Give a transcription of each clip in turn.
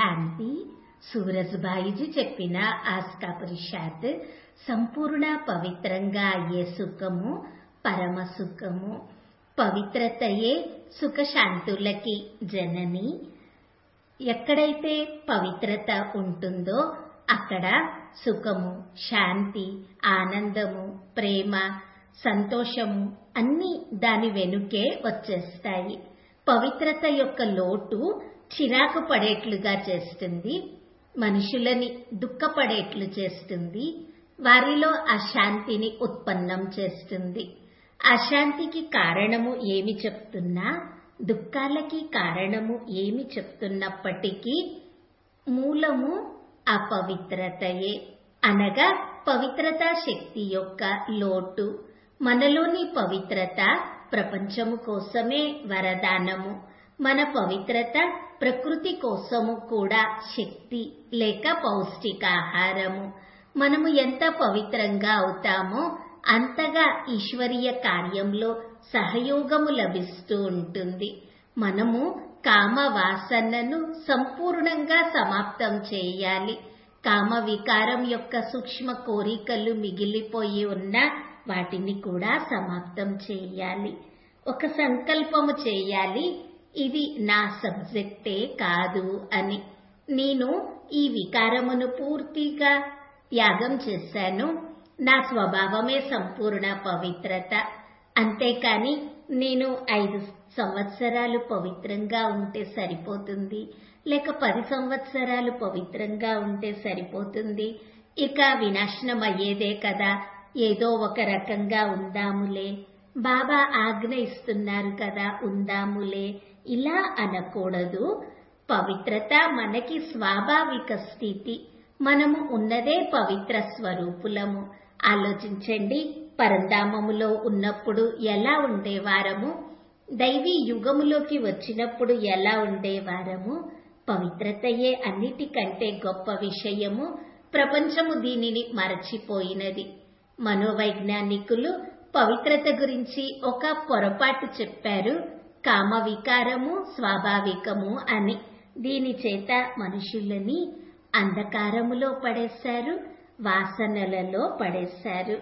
శాంతి సూరజ్బాయిజీ చెప్పిన ఆస్కా పురుషార్థ్ సంపూర్ణ పవిత్రంగా అయ్యే సుఖము పరమ సుఖము పవిత్రతయే సుఖశాంతులకి జనని ఎక్కడైతే పవిత్రత ఉంటుందో అక్కడ సుఖము శాంతి ఆనందము ప్రేమ సంతోషము అన్ని దాని వెనుకే వచ్చేస్తాయి పవిత్రత యొక్క లోటు చిరాకు పడేట్లుగా చేస్తుంది మనుషులని దుఃఖపడేట్లు చేస్తుంది వారిలో అశాంతిని ఉత్పన్నం చేస్తుంది అశాంతికి కారణము ఏమి చెప్తున్నా దుఃఖాలకి కారణము ఏమి చెప్తున్నప్పటికీ మూలము అపవిత్రతయే అనగా పవిత్రతా శక్తి యొక్క లోటు మనలోని పవిత్రత ప్రపంచము కోసమే వరదానము మన పవిత్రత ప్రకృతి కోసము కూడా శక్తి లేక పౌష్టికాహారము మనము ఎంత పవిత్రంగా అవుతామో అంతగా ఈశ్వరీయ కార్యంలో సహయోగము లభిస్తూ ఉంటుంది మనము కామ వాసనను సంపూర్ణంగా సమాప్తం చేయాలి కామ వికారం యొక్క సూక్ష్మ కోరికలు మిగిలిపోయి ఉన్న వాటిని కూడా సమాప్తం చేయాలి ఒక సంకల్పము చేయాలి ఇది నా సబ్జెక్టే కాదు అని నేను ఈ వికారమును పూర్తిగా త్యాగం చేశాను నా స్వభావమే సంపూర్ణ పవిత్రత అంతేకాని నేను ఐదు సంవత్సరాలు పవిత్రంగా ఉంటే సరిపోతుంది లేక పది సంవత్సరాలు పవిత్రంగా ఉంటే సరిపోతుంది ఇక వినాశనం అయ్యేదే కదా ఏదో ఒక రకంగా ఉందాములే బాబా ఆజ్ఞ ఇస్తున్నారు కదా ఉందాములే ఇలా అనకూడదు పవిత్రత మనకి స్వాభావిక స్థితి మనము ఉన్నదే పవిత్ర స్వరూపులము ఆలోచించండి పరంధామములో ఉన్నప్పుడు ఎలా ఉండేవారము దైవీ యుగములోకి వచ్చినప్పుడు ఎలా ఉండేవారము పవిత్రతయే అన్నిటికంటే గొప్ప విషయము ప్రపంచము దీనిని మరచిపోయినది మనోవైజ్ఞానికులు పవిత్రత గురించి ఒక పొరపాటు చెప్పారు కామ వికారము స్వాభావికము అని దీని చేత మనుషులని అంధకారములో పడేశారు వాసనలలో పడేశారు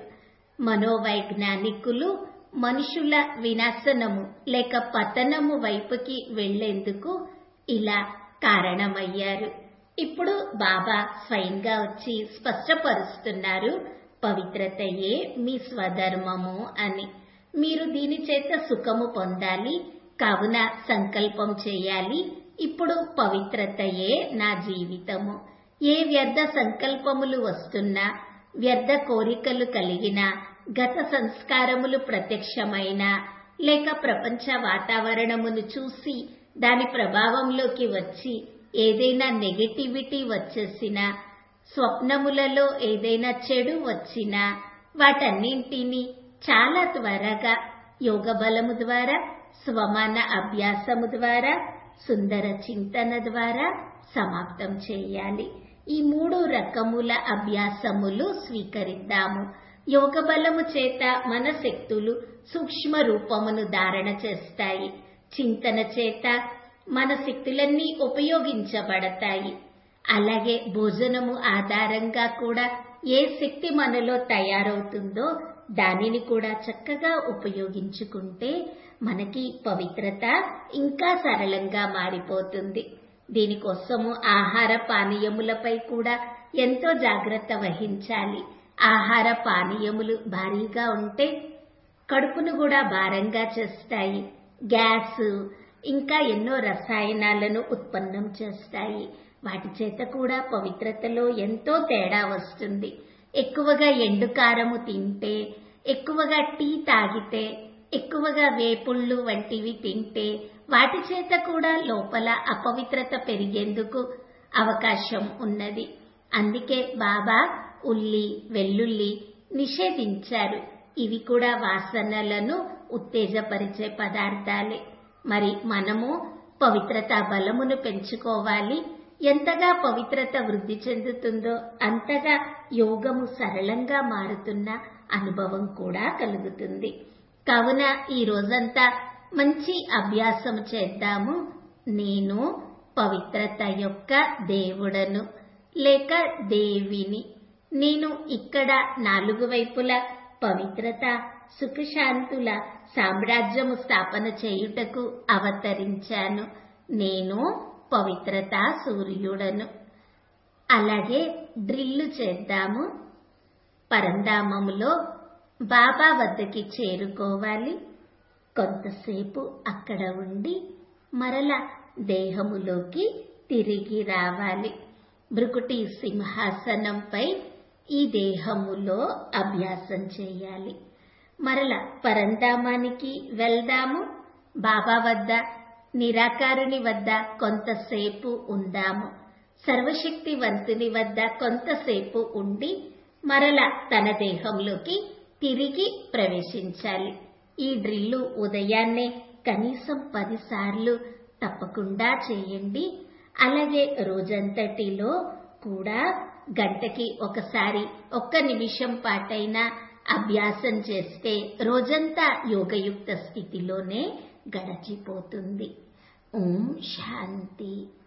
మనోవైజ్ఞానికులు మనుషుల వినాశనము లేక పతనము వైపుకి వెళ్లేందుకు ఇలా కారణమయ్యారు ఇప్పుడు బాబా స్వయంగా వచ్చి స్పష్టపరుస్తున్నారు పవిత్రతయే మీ స్వధర్మము అని మీరు దీని చేత సుఖము పొందాలి కావున సంకల్పం చేయాలి ఇప్పుడు పవిత్రతయే నా జీవితము ఏ వ్యర్థ సంకల్పములు వస్తున్నా వ్యర్థ కోరికలు కలిగిన గత సంస్కారములు ప్రత్యక్షమైన లేక ప్రపంచ వాతావరణమును చూసి దాని ప్రభావంలోకి వచ్చి ఏదైనా నెగటివిటీ వచ్చేసినా స్వప్నములలో ఏదైనా చెడు వచ్చినా వాటన్నింటినీ చాలా త్వరగా యోగ బలము ద్వారా స్వమాన అభ్యాసము ద్వారా సుందర చింతన ద్వారా సమాప్తం చేయాలి ఈ మూడు రకముల అభ్యాసములు స్వీకరిద్దాము యోగ బలము చేత మన శక్తులు సూక్ష్మ రూపమును ధారణ చేస్తాయి చింతన చేత మన శక్తులన్నీ ఉపయోగించబడతాయి అలాగే భోజనము ఆధారంగా కూడా ఏ శక్తి మనలో తయారవుతుందో దానిని కూడా చక్కగా ఉపయోగించుకుంటే మనకి పవిత్రత ఇంకా సరళంగా మారిపోతుంది దీనికోసము ఆహార పానీయములపై కూడా ఎంతో జాగ్రత్త వహించాలి ఆహార పానీయములు భారీగా ఉంటే కడుపును కూడా భారంగా చేస్తాయి గ్యాస్ ఇంకా ఎన్నో రసాయనాలను ఉత్పన్నం చేస్తాయి వాటి చేత కూడా పవిత్రతలో ఎంతో తేడా వస్తుంది ఎక్కువగా ఎండుకారము తింటే ఎక్కువగా టీ తాగితే ఎక్కువగా వేపుళ్ళు వంటివి తింటే వాటి చేత కూడా లోపల అపవిత్రత పెరిగేందుకు అవకాశం ఉన్నది అందుకే బాబా ఉల్లి వెల్లుల్లి నిషేధించారు ఇవి కూడా వాసనలను ఉత్తేజపరిచే పదార్థాలే మరి మనము పవిత్రత బలమును పెంచుకోవాలి ఎంతగా పవిత్రత వృద్ధి చెందుతుందో అంతగా యోగము సరళంగా మారుతున్న అనుభవం కూడా కలుగుతుంది కావున ఈ రోజంతా మంచి అభ్యాసం చేద్దాము నేను పవిత్రత యొక్క దేవుడను లేక దేవిని నేను ఇక్కడ నాలుగు వైపుల పవిత్రత సుఖశాంతుల సామ్రాజ్యము స్థాపన చేయుటకు అవతరించాను నేను పవిత్రత సూర్యుడను అలాగే డ్రిల్లు చేద్దాము పరంధామములో బాబా వద్దకి చేరుకోవాలి కొంతసేపు అక్కడ ఉండి మరల దేహములోకి తిరిగి రావాలి భృకుటి సింహాసనంపై ఈ దేహములో అభ్యాసం చేయాలి మరల పరంధామానికి వెళ్దాము బాబా వద్ద నిరాకారుని వద్ద కొంతసేపు ఉందాము సర్వశక్తివంతుని వద్ద కొంతసేపు ఉండి మరల తన దేహంలోకి తిరిగి ప్రవేశించాలి ఈ డ్రిల్లు ఉదయాన్నే కనీసం పదిసార్లు తప్పకుండా చేయండి అలాగే రోజంతటిలో కూడా గంటకి ఒకసారి ఒక్క నిమిషం పాటైనా అభ్యాసం చేస్తే రోజంతా యోగయుక్త స్థితిలోనే గడచిపోతుంది ఓం శాంతి